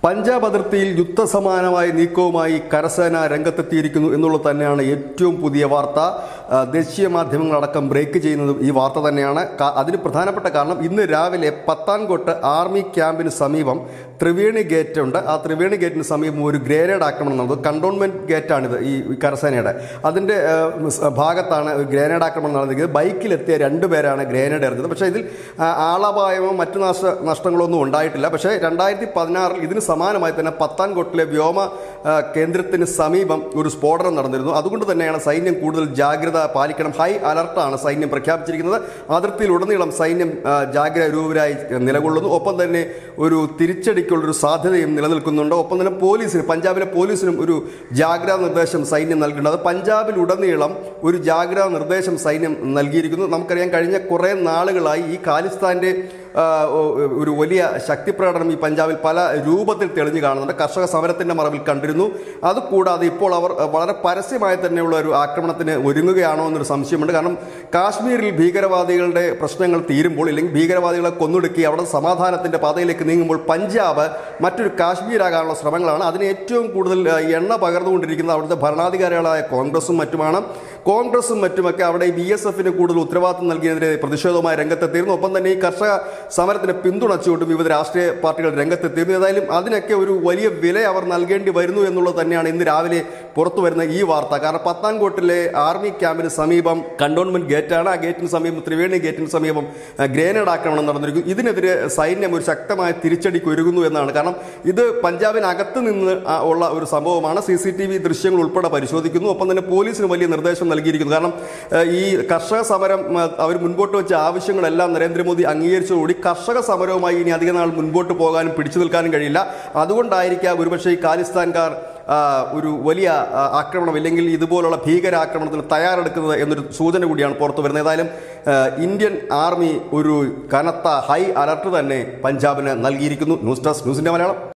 പഞ്ചാബ് അതിർത്തിയിൽ യുദ്ധസമാനമായ നീക്കവുമായി കരസേന രംഗത്തെത്തിയിരിക്കുന്നു എന്നുള്ളത് തന്നെയാണ് ഏറ്റവും പുതിയ വാർത്ത ആ, ദേശീയ മാധ്യമങ്ങളടക്കം ബ്രേക്ക് ചെയ്യുന്നത് ഈ വാർത്ത തന്നെയാണ് കാ- അതിന് പ്രധാനപ്പെട്ട കാരണം ഇന്ന് രാവിലെ പത്താൻകോട്ട് ആർമി ക്യാമ്പിന് സമീപം ത്രിവേണി ഗേറ്റ് ഉണ്ട് ആ ത്രിവേണി ഗേറ്റിന് സമീപം ഒരു ഗ്രേനേഡ് ആക്രമണം നടന്നത് കണ്ടോൺമെന്റ് ഗേറ്റാണിത് ഈ കരസേനയുടെ അതിന്റെ ആ, സ് ഭാഗത്താണ് ഒരു ഗ്രേനേഡ് ആക്രമണം നടന്നിരിക്കുന്നത് ബൈക്കിലെത്തിയ രണ്ടുപേരാണ് ഗ്രേനേഡ് എറിഞ്ഞത് പക്ഷേ ഇതിൽ ആ, ആളപായമോ മറ്റു നാശ നഷ്ടങ്ങളൊന്നും ഉണ്ടായിട്ടില്ല പക്ഷേ രണ്ടായിരത്തി പതിനാറിൽ ഇതിന് സമാനമായി തന്നെ പത്താൻകോട്ടിലെ വ്യോമ ആ, കേന്ദ്രത്തിന് സമീപം ഒരു സ്ഫോടനം നടന്നിരുന്നു അതുകൊണ്ട് തന്നെയാണ് സൈന്യം കൂടുതൽ ജാഗ്രത പാലിക്കണം ഹൈ അലർട്ടാണ് സൈന്യം പ്രഖ്യാപിച്ചിരിക്കുന്നത് അതിർത്തിയിലുടനീളം സൈന്യം ആ, ജാഗ്രരൂപരായി നിലകൊള്ളുന്നു ഒപ്പം തന്നെ ഒരു തിരിച്ചടിക്കുള്ളൊരു സാധ്യതയും നിലനിൽക്കുന്നുണ്ട് ഒപ്പം തന്നെ പോലീസിന് പഞ്ചാബിലെ പോലീസിനും ഒരു ജാഗ്രതാ നിർദ്ദേശം സൈന്യം നൽകുന്നുണ്ട് അത് പഞ്ചാബിലുടനീളം ഒരു ജാഗ്രതാ നിർദ്ദേശം സൈന്യം നൽകിയിരിക്കുന്നു നമുക്കറിയാം കഴിഞ്ഞ കുറേ നാളുകളായി ഈ ഖാലിസ്ഥാന്റെ ആ, ഒ- ഒരു വലിയ ശക്തി പ്രകടനം ഈ പഞ്ചാബിൽ പല രൂപത്തിൽ തെളിഞ്ഞു കാണുന്നുണ്ട് കർഷക സമരത്തിന്റെ മറവിൽ കണ്ടിരുന്നു അതുകൂടാതെ ഇപ്പോൾ അവർ വളരെ പരസ്യമായി തന്നെയുള്ള ഒരു ആക്രമണത്തിന് ഒരുങ്ങുകയാണോ എന്നൊരു സംശയമുണ്ട് കാരണം കാശ്മീരിൽ ഭീകരവാദികളുടെ പ്രശ്നങ്ങൾ തീരുമ്പോൾ ഇല്ലെങ്കിൽ ഭീകരവാദികളെ കൊന്നൊടുക്കി അവിടെ സമാധാനത്തിന്റെ പാതയിലേക്ക് നീങ്ങുമ്പോൾ പഞ്ചാബ് മറ്റൊരു കാശ്മീരാകാനുള്ള ശ്രമങ്ങളാണ് അതിന് ഏറ്റവും കൂടുതൽ ആ, എണ്ണ പകർന്നുകൊണ്ടിരിക്കുന്നത് അവിടുത്തെ ഭരണാധികാരികളായ കോൺഗ്രസും മറ്റുമാണ് കോൺഗ്രസും മറ്റുമൊക്കെ അവിടെ ബി എസ് എഫിന് കൂടുതൽ ഉത്തരവാദിത്തം നൽകിയതിനെതിരെ പ്രതിഷേധവുമായി രംഗത്തെത്തിയിരുന്നു ഒപ്പം തന്നെ ഈ കർഷക സമരത്തിന് പിന്തുണച്ചുകൊണ്ട് വിവിധ രാഷ്ട്രീയ പാർട്ടികൾ രംഗത്തെത്തിയിരുന്നു ഏതായാലും അതിനൊക്കെ ഒരു വലിയ വില അവർ നൽകേണ്ടി വരുന്നു എന്നുള്ളത് തന്നെയാണ് ഇന്ന് രാവിലെ പുറത്തു വരുന്ന ഈ വാർത്ത കാരണം പത്താൻകോട്ടിലെ ആർമി ക്യാമ്പിന് സമീപം കണ്ടോൺമെന്റ് ഗേറ്റാണ് ആ ഗേറ്റിന് സമീപം ത്രിവേണി ഗേറ്റിന് സമീപം ആ, ഗ്രേനേഡ് ആക്രമണം നടന്നിരിക്കുന്നു ഇതിനെതിരെ സൈന്യം ഒരു ശക്തമായ തിരിച്ചടിക്ക് ഒരുങ്ങുന്നു എന്നാണ് കാരണം ഇത് പഞ്ചാബിനകത്ത് നിന്ന് ആ, ഉള്ള ഒരു സംഭവമാണ് സി സി ടി വി ദൃശ്യങ്ങൾ ഉൾപ്പെടെ പരിശോധിക്കുന്നു ഒപ്പം തന്നെ പോലീസിന് വലിയ നിർദ്ദേശം നൽകിയിരിക്കുന്നു കാരണം ആ, ഈ കർഷക സമരം ആ, അവർ മുൻപോട്ട് വെച്ച ആവശ്യങ്ങളെല്ലാം നരേന്ദ്രമോദി അംഗീകരിച്ചതോടുകൂടി കർഷക സമരവുമായി ഇനി അധിക നാൾ മുൻപോട്ട് പോകാനും പിടിച്ചു നിൽക്കാനും കഴിയില്ല അതുകൊണ്ടായിരിക്കാം ഒരുപക്ഷെ ഈ ഖാലിസ്ഥാൻകാർ ആ, ഒരു വലിയ ആ, ആക്രമണം ഇല്ലെങ്കിൽ ഇതുപോലുള്ള ഭീകരാക്രമണത്തിന് തയ്യാറെടുക്കുന്നത് എന്നൊരു സൂചന കൂടിയാണ് പുറത്തു വരുന്നത് ഏതായാലും ആ, ഇന്ത്യൻ ആർമി ഒരു കനത്ത ഹൈ അലർട്ട് തന്നെ പഞ്ചാബിന് നൽകിയിരിക്കുന്നു ന്യൂസ് ഡെസ്ക് ന്യൂസിന്റെ മലയാളം